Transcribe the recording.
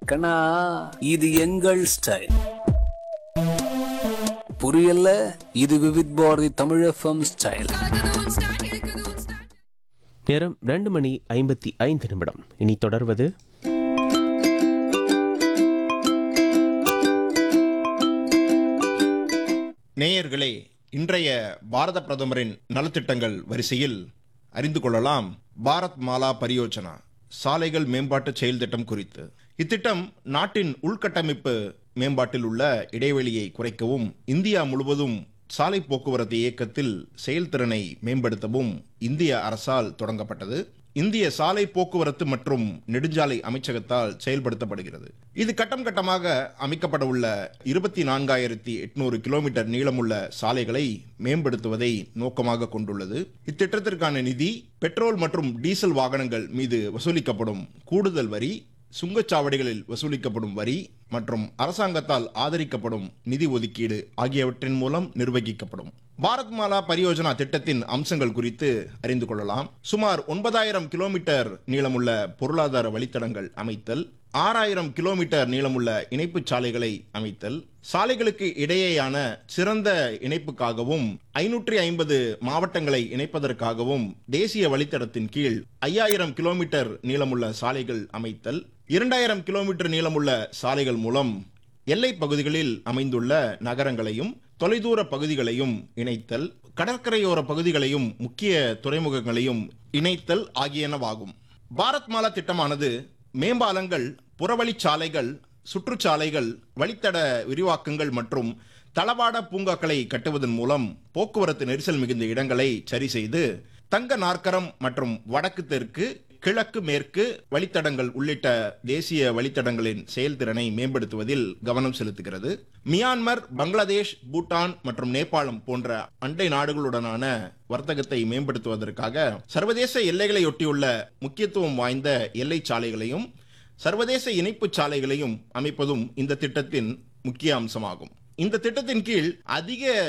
கண்ணா இது எங்கள் ஸ்டைல் புரியல இது விவித் பாரதி தமிழ் எஃப்எம் ஸ்டைல் நேரம் ரெண்டு மணி ஐம்பத்தி ஐந்து நிமிடம் இனி தொடர்வது நேயர்களே இன்றைய பாரத பிரதமரின் நலத்திட்டங்கள் வரிசையில் அறிந்து கொள்ளலாம் பாரத் மாலா பரியோஜனா சாலைகள் மேம்பாட்டு செயல் திட்டம் குறித்து இத்திட்டம் நாட்டின் உள்கட்டமைப்பு மேம்பாட்டில் உள்ள இடைவெளியை குறைக்கவும் இந்தியா முழுவதும் சாலை போக்குவரத்து இயக்கத்தில் செயல்திறனை மேம்படுத்தவும் இந்திய அரசால் தொடங்கப்பட்டது இந்திய சாலை போக்குவரத்து மற்றும் நெடுஞ்சாலை அமைச்சகத்தால் செயல்படுத்தப்படுகிறது இது கட்டம் கட்டமாக அமைக்கப்பட உள்ள இருபத்தி நான்காயிரத்தி எட்நூறு கிலோமீட்டர் நீளமுள்ள சாலைகளை மேம்படுத்துவதை நோக்கமாக கொண்டுள்ளது இத்திட்டத்திற்கான நிதி பெட்ரோல் மற்றும் டீசல் வாகனங்கள் மீது வசூலிக்கப்படும் கூடுதல் வரி சுங்கச்சாவடிகளில் வசூலிக்கப்படும் வரி மற்றும் அரசாங்கத்தால் ஆதரிக்கப்படும் நிதி ஒதுக்கீடு ஆகியவற்றின் மூலம் நிர்வகிக்கப்படும் பாரத் மாலா பரியோஜனா திட்டத்தின் அம்சங்கள் குறித்து அறிந்து கொள்ளலாம் சுமார் ஒன்பதாயிரம் கிலோமீட்டர் நீளமுள்ள பொருளாதார வழித்தடங்கள் அமைத்தல் ஆறாயிரம் கிலோமீட்டர் நீளமுள்ள இணைப்புச் சாலைகளை அமைத்தல் சாலைகளுக்கு இடையேயான சிறந்த இணைப்புக்காகவும் ஐநூற்றி ஐம்பது மாவட்டங்களை இணைப்பதற்காகவும் தேசிய வழித்தடத்தின் கீழ் ஐயாயிரம் கிலோமீட்டர் நீளமுள்ள சாலைகள் அமைத்தல் இரண்டாயிரம் கிலோமீட்டர் நீளமுள்ள சாலைகள் மூலம் எல்லை பகுதிகளில் அமைந்துள்ள நகரங்களையும் தொலைதூர பகுதிகளையும் இணைத்தல் கடற்கரையோர பகுதிகளையும் முக்கிய துறைமுகங்களையும் இணைத்தல் ஆகியனவாகும் பாரத் மாலா திட்டமானது மேம்பாலங்கள் புறவழிச்சாலைகள் சுற்றுச்சாலைகள் வழித்தட விரிவாக்கங்கள் மற்றும் தளவாட பூங்காக்களை கட்டுவதன் மூலம் போக்குவரத்து நெரிசல் மிகுந்த இடங்களை சரி செய்து தங்க நாற்கரம் மற்றும் வடக்கு தெற்கு கிழக்கு மேற்கு வழித்தடங்கள் உள்ளிட்ட தேசிய வழித்தடங்களின் செயல்திறனை மேம்படுத்துவதில் கவனம் செலுத்துகிறது மியான்மர் பங்களாதேஷ் பூட்டான் மற்றும் நேபாளம் போன்ற அண்டை நாடுகளுடனான வர்த்தகத்தை மேம்படுத்துவதற்காக சர்வதேச எல்லைகளையொட்டியுள்ள முக்கியத்துவம் வாய்ந்த எல்லை சாலைகளையும் சர்வதேச இணைப்புச் சாலைகளையும் அமைப்பதும் இந்த திட்டத்தின் முக்கிய அம்சமாகும் இந்த திட்டத்தின் கீழ் அதிக